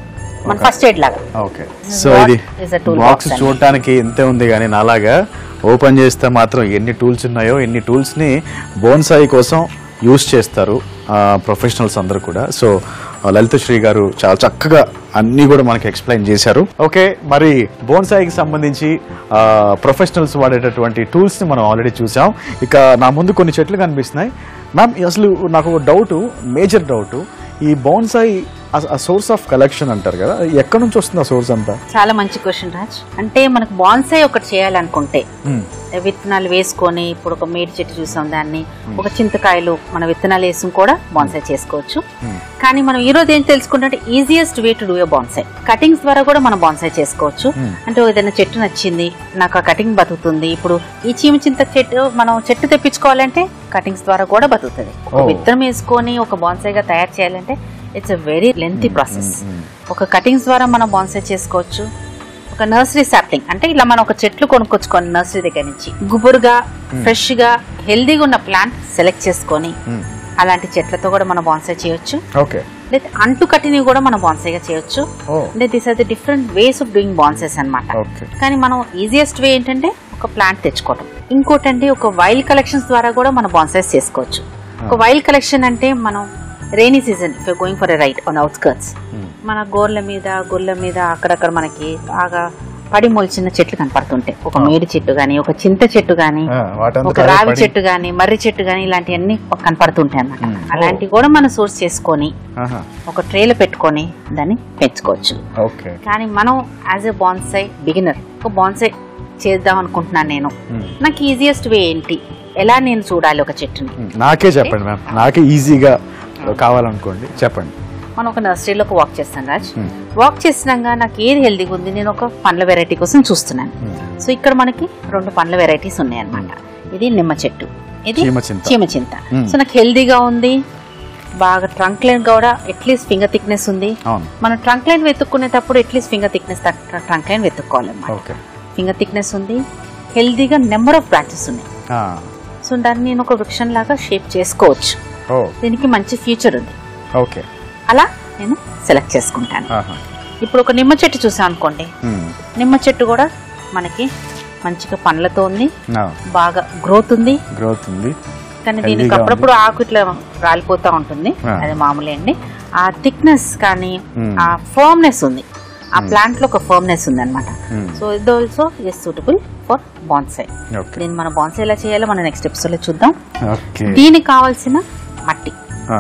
[SPEAKER 2] మన ఫస్ట్ ఎయిడ్ లాగా
[SPEAKER 1] okay
[SPEAKER 2] This is
[SPEAKER 1] so
[SPEAKER 2] what
[SPEAKER 1] ఇది
[SPEAKER 2] is a tool
[SPEAKER 1] box
[SPEAKER 2] box అండి.
[SPEAKER 1] చూడటానికి ఇంతే ఉంది కానీ నాలాగా ఓపెన్ చేస్తే మాత్రం ఎన్ని టూల్స్ ఉన్నాయో ఎన్ని టూల్స్ని బోన్సాయి కోసం యూస్ చేస్తారు ప్రొఫెషనల్స్ అందరూ కూడా సో లలిత శ్రీ గారు చాలా చక్కగా అన్నీ కూడా మనకి ఎక్స్ప్లెయిన్ చేశారు ఓకే మరి బోన్సాయికి సంబంధించి ప్రొఫెషనల్స్ వాడేటటువంటి టూల్స్ని మనం ఆల్రెడీ చూసాం ఇక నా ముందు కొన్ని చెట్లు కనిపిస్తున్నాయి మ్యామ్ అసలు నాకు ఒక డౌట్ మేజర్ డౌట్ ఈ బోన్సాయి ఆ సోర్స్ ఆఫ్ కలెక్షన్ అంటారు కదా ఎక్కడి నుంచి వస్తుంది ఆ సోర్స్ అంతా
[SPEAKER 2] చాలా మంచి క్వశ్చన్ రాజ్ అంటే మనకు బాన్సై ఒకటి చేయాలనుకుంటే
[SPEAKER 1] మ్మ్.
[SPEAKER 2] విత్తనాలు వేసుకొని ఇప్పుడు ఒక మేడి చెట్టు చూసాం దాన్ని ఒక చింతకాయలు మన విత్తనాలు వేసుకుని కూడా బాన్సై చేసుకోవచ్చు కానీ మనం ఈ రోజు ఏం తెలుసుకుంటే easiest way to do a bonsai cuttings ద్వారా కూడా మనం బాన్సై చేసుకోవచ్చు
[SPEAKER 1] Hmm.
[SPEAKER 2] అంటే ఏదైనా చెట్టు నచ్చింది నాకు ఆ కటింగ్ బతుకుతుంది ఇప్పుడు ఈ చీమ చింత చెట్టు మనం చెట్టు తెప్పించుకోవాలంటే కటింగ్స్ ద్వారా కూడా బతుకుతుంది ఒక
[SPEAKER 1] Oh.
[SPEAKER 2] విత్తనం వేసుకొని ఒక బాన్సైగా తయారు చేయాలంటే it's a very lengthy process ఒక కటింగ్స్ ద్వారా మనం బాన్సై చేసుకోవచ్చు ఒక నర్సరీ సాప్లింగ్ అంటే ఇలా మనం ఒక చెట్లు కొనుక్కొచ్చుకోండి నర్సరీ దగ్గర నుంచి గుబురుగా ఫ్రెష్ గా హెల్దీగా ఉన్న ప్లాంట్ సెలెక్ట్ చేసుకొని
[SPEAKER 1] మ్మ్.
[SPEAKER 2] అలాంటి చెట్లతో కూడా మనం బాన్సై చేయొచ్చు
[SPEAKER 1] ఓకే
[SPEAKER 2] లేదా అంటు కట్టినవి కూడా మనం బాన్సైగా చేయొచ్చు
[SPEAKER 1] ఓ
[SPEAKER 2] అంటే this are the different ways of doing bonsais అన్నమాట
[SPEAKER 1] ఓకే
[SPEAKER 2] కానీ మనం ఈజియెస్ట్ వే ఏంటంటే ఒక ప్లాంట్ తెచ్చుకోవడం ఇంకోటంటే ఒక వైల్డ్ కలెక్షన్స్ ద్వారా కూడా మనం బాన్సైస్ చేసుకోవచ్చు ఒక వైల్డ్ కలెక్షన్ అంటే మనం rainy season if going for a right on outskirts మన గోర్ల మీద గుళ్ళ మీద అక్కడక్కడ మనకి బాగా పడి మొలిచిన చెట్లు కనపడుతుంటాయి ఒక మేడి చెట్టు గాని ఒక చింత చెట్టు గాని ఒక రావి చెట్టు గాని మర్రి చెట్టు గాని ఇలాంటివన్నీ కనపడుతుంటాయి అన్నమాట
[SPEAKER 1] Hmm.
[SPEAKER 2] అలాంటివి కూడా మనం సోర్స్ చేసుకొని ఒక ట్రేలో పెట్టుకొని దాన్ని పెంచుకోవచ్చు
[SPEAKER 1] ఓకే
[SPEAKER 2] కానీ మనం యాజ్ ఎ బాన్సై బిగినర్ ఒక బాన్సై చేద్దాం అనుకుంటున్నాను నేను నాకు ఈజియెస్ట్ వే ఏంటి ఎలా నేను చూడాలి ఒక చెట్టుని
[SPEAKER 1] నాకే చెప్పండి మ్యామ్ నాకే ఈజీగా కావాలనుకోండి చెప్పండి
[SPEAKER 2] మనం ఒక నర్సరీలోకి వాక్ చేస్తాను రాజ్
[SPEAKER 1] Hmm.
[SPEAKER 2] వాక్ చేసినాక నాకు ఏది హెల్దీగా ఉంది నేను ఒక పండ్ల వెరైటీ కోసం చూస్తున్నాను సో ఇక్కడ మనకి రెండు పండ్ల వెరైటీస్ ఉన్నాయి అన్నమాట ఇది నిమ్మ చెట్టు ఇది
[SPEAKER 1] చీమ చింత.
[SPEAKER 2] చీమ చింత
[SPEAKER 1] Hmm.
[SPEAKER 2] సో నాకు హెల్దీగా ఉంది బాగా ట్రంక్ లైన్ కూడా అట్లీస్ట్ ఫింగర్ థిక్నెస్ ఉంది
[SPEAKER 1] అవును
[SPEAKER 2] మనం ట్రంక్ లైన్ వెతుక్కునేటప్పుడు at least finger thickness trunk line వెతుక్కోవాలన్నమాట
[SPEAKER 1] ఓకే
[SPEAKER 2] ఫింగర్ థిక్నెస్ ఉంది హెల్దీగా నెంబర్ ఆఫ్ బ్రాంచెస్ ఉన్నాయి సో దాన్ని నేను ఒక వృక్షం లాగా షేప్ చేసుకోవచ్చు
[SPEAKER 1] ఓ
[SPEAKER 2] దీనికి మంచి ఫ్యూచర్ ఉంది
[SPEAKER 1] ఓకే
[SPEAKER 2] అలా నేను సెలెక్ట్ చేసుకుంటాను ఇప్పుడు ఒక నిమ్మ చెట్టు చూసాం అనుకోండి నిమ్మ చెట్టు కూడా మనకి మంచిగా పండ్లతో ఉంది బాగా గ్రోత్ ఉంది
[SPEAKER 1] గ్రోత్ ఉంది
[SPEAKER 2] కానీ
[SPEAKER 1] Healthy
[SPEAKER 2] దీనికి
[SPEAKER 1] గా
[SPEAKER 2] అప్పుడప్పుడు ఆకు ఇట్లా రాలిపోతా ఉంటుంది
[SPEAKER 1] ఆ.
[SPEAKER 2] అది మామూలే అండి ఆ థిక్నెస్ కానీ
[SPEAKER 1] Hmm.
[SPEAKER 2] ఆ ఫర్మ్నెస్ ఉంది ఆ ప్లాంట్ లో ఒక ఫర్మ్నెస్ ఉంది అనమాట
[SPEAKER 1] Hmm.
[SPEAKER 2] సో ఇది also is suitable for bonsai
[SPEAKER 1] okay
[SPEAKER 2] దీన్ని మన బాన్సై ఎలా చేయాలో మనం నెక్స్ట్ ఎపిసోడ్ లో చూద్దాం
[SPEAKER 1] ఓకే
[SPEAKER 2] దీనికి కావాల్సిన మట్టి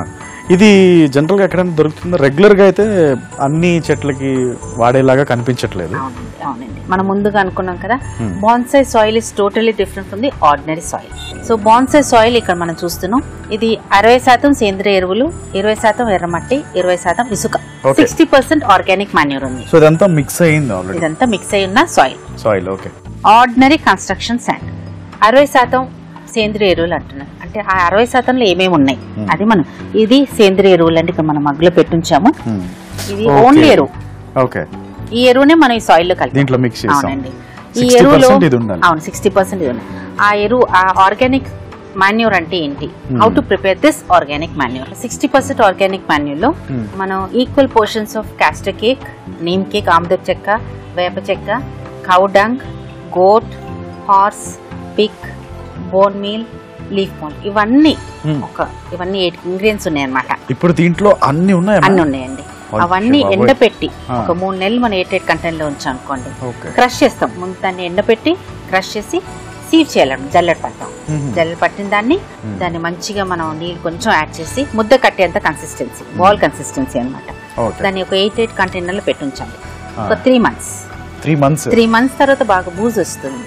[SPEAKER 1] ఇది జనరల్ గా ఎక్కడైనా దొరుకుతుందా రెగ్యులర్ గా అయితే అన్ని చెట్లకి వాడేలాగా కనిపించట్లేదు
[SPEAKER 2] అవునండి అవునండి మనం ముందుగా అనుకున్నాం కదా
[SPEAKER 1] Hmm.
[SPEAKER 2] Bonsai soil is totally different from the ordinary soil so bonsai soil ఇక్కడ మనం చూస్తున్నాం ఇది అరవై శాతం సేంద్రియ ఎరువులు ఇరవై శాతం ఎర్రమట్టి ఇరవై శాతం ఇసుక
[SPEAKER 1] Okay.
[SPEAKER 2] Sixty percent organic manure ఉంది
[SPEAKER 1] సో ఇదంతా మిక్స్ అయింది ఆల్రెడీ
[SPEAKER 2] ఇదంతా మిక్స్ అయి ఉన్న soil
[SPEAKER 1] soil okay
[SPEAKER 2] ordinary construction sand అరవై శాతం సేంద్రియ ఎరువులు అంటున్నారు అంటే ఆ అరవై శాతంలో ఏమేమి ఉన్నాయి అది మనం ఇది సేంద్రియ ఎరువులు అంటే ఇక్కడ మనం మగ్గులో పెట్టుంచాము ఇది
[SPEAKER 1] Okay.
[SPEAKER 2] ఓన్లీ ఎరువు
[SPEAKER 1] ఓకే
[SPEAKER 2] ఈ ఎరువునే మనం ఈ సాయిల్ లో కలిపి
[SPEAKER 1] దీంట్లో mix చేసాం.
[SPEAKER 2] అవునండి ఈ
[SPEAKER 1] 60%
[SPEAKER 2] ఎరువులో
[SPEAKER 1] ఇది ఉండాలి.
[SPEAKER 2] అవును సిక్స్టీ పర్సెంట్ ఇది ఉంది ఆ ఎరువు ఆ ఆర్గానిక్ మాన్యూర్ అంటే ఏంటి how to prepare this organic manure sixty percent organic manure లో
[SPEAKER 1] Hmm.
[SPEAKER 2] మనం equal portions of castor cake neem cake ఆముదపు చెక్క వేప చెక్క cow dung goat horse pig bone meal leaf mould ఇవన్నీ
[SPEAKER 1] Hmm.
[SPEAKER 2] ఒక ఇవన్నీ ఎయిట్ ఇంగ్రీడియంట్స్ ఉన్నాయి అన్నమాట
[SPEAKER 1] ఇప్పుడు దీంట్లో అన్ని ఉన్నాయి
[SPEAKER 2] అన్ని ఉన్నాయండి
[SPEAKER 1] అచ్చా
[SPEAKER 2] అవన్నీ
[SPEAKER 1] బాబోయ్.
[SPEAKER 2] ఎండపెట్టి
[SPEAKER 1] ఆ.
[SPEAKER 2] ఒక మూడు నెలలు మనం ఎయిట్ ఎయిట్ కంటైనర్ లో ఉంచాం అనుకోండి
[SPEAKER 1] ఓకే
[SPEAKER 2] క్రష్ చేస్తాం ముందు దాన్ని ఎండపెట్టి క్రష్ చేసి సీవ్ చేయాలి జల్లెడ పడతాం
[SPEAKER 1] మ్మ్.
[SPEAKER 2] జల్లెడ పట్టిన దాన్ని దాన్ని మంచిగా మనం నీళ్ళు కొంచెం యాడ్ చేసి ముద్ద కట్టేంత కన్సిస్టెన్సీ బాల్ కన్సిస్టెన్సీ అన్నమాట
[SPEAKER 1] ఓకే
[SPEAKER 2] దాన్ని ఒక ఎయిట్ ఎయిట్ కంటైనర్ లో పెట్టి ఉంచాలి
[SPEAKER 1] ఆ.
[SPEAKER 2] ఒక three months
[SPEAKER 1] three months
[SPEAKER 2] three months తర్వాత బాగా బూజ్ వస్తుంది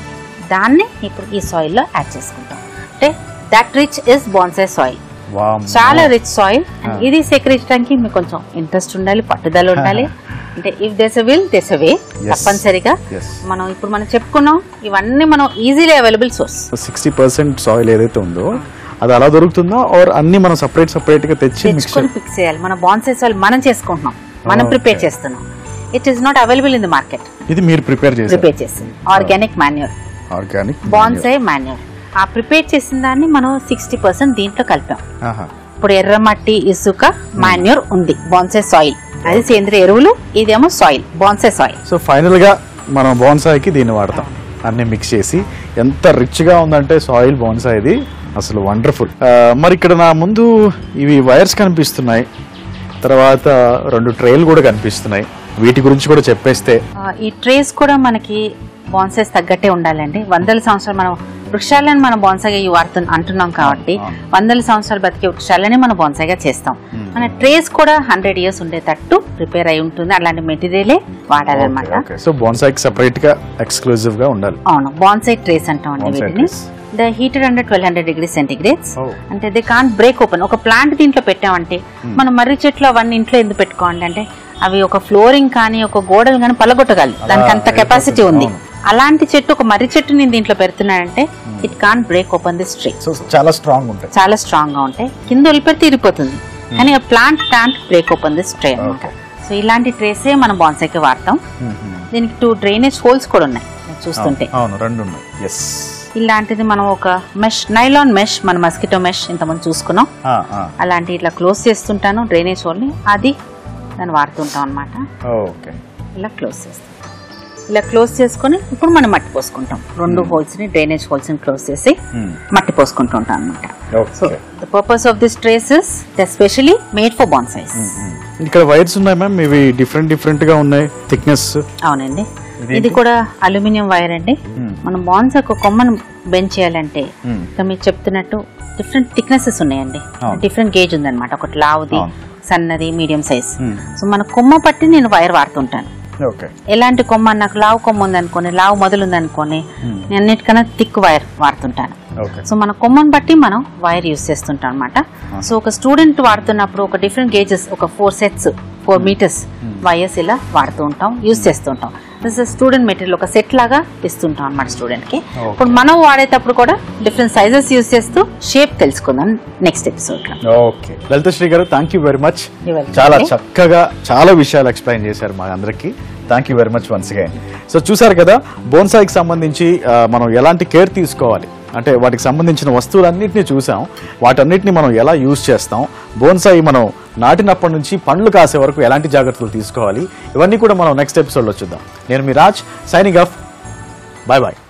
[SPEAKER 2] దాన్ని ఇప్పుడు ఈ సాయిల్ లో యాడ్ చేసుకుంటాం అంటే that rich is bonsai soil చాలా రిచ్ సాయిల్ అండ్ ఇది సేకరించడానికి మీకు కొంచెం ఇంట్రెస్ట్ ఉండాలి పట్టుదల ఉండాలి అంటే if there's will there's way తప్పనిసరిగా
[SPEAKER 1] Yes.
[SPEAKER 2] మనం ఇప్పుడు మనం చెప్పుకున్నాం ఇవన్నీ మనం easily available source
[SPEAKER 1] sixty percent soil ఏదైతే ఉందో అది అలా దొరుకుతుందో ఆర్ అన్ని మనం సపరేట్ సపరేట్ గా తెచ్చి మిక్స్
[SPEAKER 2] తెచ్చుకొని ఫిక్స్ చేయాలి మన బాన్సై సాయిల్ మనం చేసుకుంటున్నాం మనం
[SPEAKER 1] Okay.
[SPEAKER 2] ప్రిపేర్ చేస్తున్నాం it is not available in the market
[SPEAKER 1] ఇది మీరు ప్రిపేర్ చేశారు
[SPEAKER 2] ప్రిపేర్ చేసింది organic manure
[SPEAKER 1] organic
[SPEAKER 2] bonsai manure ఆ ప్రిపేర్ చేసిన దాన్ని మనం సిక్స్టీ పర్సెంట్ దీంట్లో కలిపాం ఇప్పుడు ఎర్రమట్టి ఇసుక మాన్యూర్ ఉంది బాన్సై సాయిల్ అది సేంద్రియ ఎరువులు ఇదేమో soil bonsai soil
[SPEAKER 1] so final గా మనం బోన్సాయికి దీన్ని వాడతాం అన్ని మిక్స్ చేసి ఎంత రిచ్ గా ఉందంటే సాయిల్ బోన్సాయిది అసలు వండర్ఫుల్ మరి ఇక్కడ నా ముందు ఇవి వైర్స్ కనిపిస్తున్నాయి తర్వాత రెండు ట్రైల్ కూడా కనిపిస్తున్నాయి వీటి గురించి కూడా చెప్పేస్తే
[SPEAKER 2] ఆ, ఈ ట్రేస్ కూడా మనకి బాన్సైస్ తగ్గట్టే ఉండాలండి వందల సంవత్సరాలు మనం వృక్షాలను మనం బాన్సాగా వాడుతు అంటున్నాం కాబట్టి
[SPEAKER 1] ఆ, ఆ.
[SPEAKER 2] వందల సంవత్సరాలు బతికే వృక్షాలని మనం బాన్సాగా చేస్తాం మన ట్రేస్ కూడా హండ్రెడ్ ఇయర్స్ ఉండేటట్టు ప్రిపేర్ అయి ఉంటుంది అలాంటి మెటీరియలే వాడాలన్నమాట
[SPEAKER 1] సో బోన్సాయికి సెపరేట్ గా ఎక్స్క్లూజివ్ గా ఉండాలి
[SPEAKER 2] అవును బాన్సై ట్రేస్ అంటాం అండి
[SPEAKER 1] Bonsai
[SPEAKER 2] వీటిని
[SPEAKER 1] trays.
[SPEAKER 2] The heater under twelve hundred degree centigrades
[SPEAKER 1] Oh.
[SPEAKER 2] అంటే దే కాన్ బ్రేక్ ఓపెన్ ఒక ప్లాంట్ దీంట్లో పెట్టామంటే మనం మర్రి చెట్లు అవన్నీ ఇంట్లో ఎందుకు పెట్టుకోండి అంటే అవి ఒక ఫ్లోరింగ్ కానీ ఒక గోడలు కానీ పలగొట్టగలదు దానికి అంత కెపాసిటీ ఉంది
[SPEAKER 1] అవును.
[SPEAKER 2] అలాంటి చెట్టు ఒక మర్రి చెట్టు నేను దీంట్లో పెడుతున్నానంటే it can break open this tray
[SPEAKER 1] so చాలా స్ట్రాంగ్ ఉంటాయి
[SPEAKER 2] చాలా స్ట్రాంగ్ గా ఉంటాయి కింద వదిలిపెడితే తీరిపోతుంది కానీ plant plant break open this tray అనమాట సో ఇలాంటి ట్రేసే మనం బాన్సైకి వాడతాం దీనికి టూ డ్రైనేజ్ హోల్స్ కూడా ఉన్నాయి మీరు చూస్తుంటే
[SPEAKER 1] అవును రెండు ఉన్నాయి ఎస్
[SPEAKER 2] ఇలాంటిది మనం ఒక మెష్ నైలాన్ మెష్ మన మస్కిటో మెష్ ఇంతకుముందు చూసుకున్నాం అలాంటి ఇట్లా క్లోజ్ చేస్తుంటాను డ్రైనేజ్ హోల్ని అది దాన్ని వాడుతుంటాం అనమాట
[SPEAKER 1] ఓకే
[SPEAKER 2] ఇలా క్లోజ్ చేస్తాం ఇలా క్లోజ్ చేసుకొని ఇప్పుడు మనం మట్టి పోసుకుంటాం రెండు హోల్స్ ని డ్రైనేజ్ హోల్స్ ని క్లోజ్ చేసి మట్టి పోసుకుంటూ ఉంటాం అనమాట so
[SPEAKER 1] okay
[SPEAKER 2] the purpose of this trays especially made for bonsais
[SPEAKER 1] ఇక్కడ వైర్స్ ఉన్నాయి మ్యామ్ ఇవి డిఫరెంట్ డిఫరెంట్ గా ఉన్నాయి థిక్నెస్
[SPEAKER 2] అవునండి
[SPEAKER 1] ఇదేంటి?
[SPEAKER 2] ఇది కూడా అల్యూమినియం వైర్ అండి
[SPEAKER 1] Hmm.
[SPEAKER 2] మనం బాన్స్ ఒక కొమ్మను బెండ్ చేయాలంటే
[SPEAKER 1] Hmm.
[SPEAKER 2] ఇంకా మీరు చెప్తున్నట్టు డిఫరెంట్ థిక్నెసెస్ ఉన్నాయండి
[SPEAKER 1] అవును.
[SPEAKER 2] డిఫరెంట్ గేజ్ ఉందన్నమాట ఒకటి లావుది
[SPEAKER 1] అవును.
[SPEAKER 2] సన్నది మీడియం సైజ్
[SPEAKER 1] Hmm.
[SPEAKER 2] సో మన కొమ్మ పట్టి నేను వైర్ వాడుతుంటాను
[SPEAKER 1] ఓకే
[SPEAKER 2] ఎలాంటి కొమ్మ నాకు లావు కొమ్మ ఉందనుకోని లావు మొదలు ఉందనుకోని
[SPEAKER 1] Hmm.
[SPEAKER 2] నేను అన్నిటికన్నా థిక్ వైర్ వాడుతుంటాను
[SPEAKER 1] ఓకే
[SPEAKER 2] సో మన కొమ్మను బట్టి మనం వైర్ యూస్ చేస్తుంటాం అనమాట సో ఒక స్టూడెంట్ వాడుతున్నప్పుడు ఒక డిఫరెంట్ గేజెస్ ఒక four sets four meters wires ఇలా వాడుతూ ఉంటాం యూస్ చేస్తుంటాం దిస్ స్టూడెంట్ మెటీరియల్ ఒక సెట్ లాగా ఇస్తుంటాం అనమాట స్టూడెంట్ కి
[SPEAKER 1] Okay.
[SPEAKER 2] ఇప్పుడు మనం వాడేటప్పుడు కూడా డిఫరెంట్ సైజెస్ యూస్ చేస్తూ షేప్ తెలుసుకుందాం నెక్స్ట్ ఎపిసోడ్ లో
[SPEAKER 1] ఓకే లలిత శ్రీ గారు thank you very much
[SPEAKER 2] You're welcome.
[SPEAKER 1] చాలా చక్కగా చాలా విషయాలు ఎక్స్ప్లెయిన్ చేశారు మా అందరికి thank you very much once again so చూసారు కదా బోన్సాయికి సంబంధించి ఆ, మనం ఎలాంటి కేర్ తీసుకోవాలి అంటే వాటికి సంబంధించిన వస్తువులన్నింటినీ చూసాం వాటన్నిటిని మనం ఎలా యూజ్ చేస్తాం బోన్సాయి మనం నాటినప్పటి నుంచి పండ్లు కాసే వరకు ఎలాంటి జాగ్రత్తలు తీసుకోవాలి ఇవన్నీ కూడా మనం నెక్స్ట్ ఎపిసోడ్లో చూద్దాం నేను మీ Raj signing off bye bye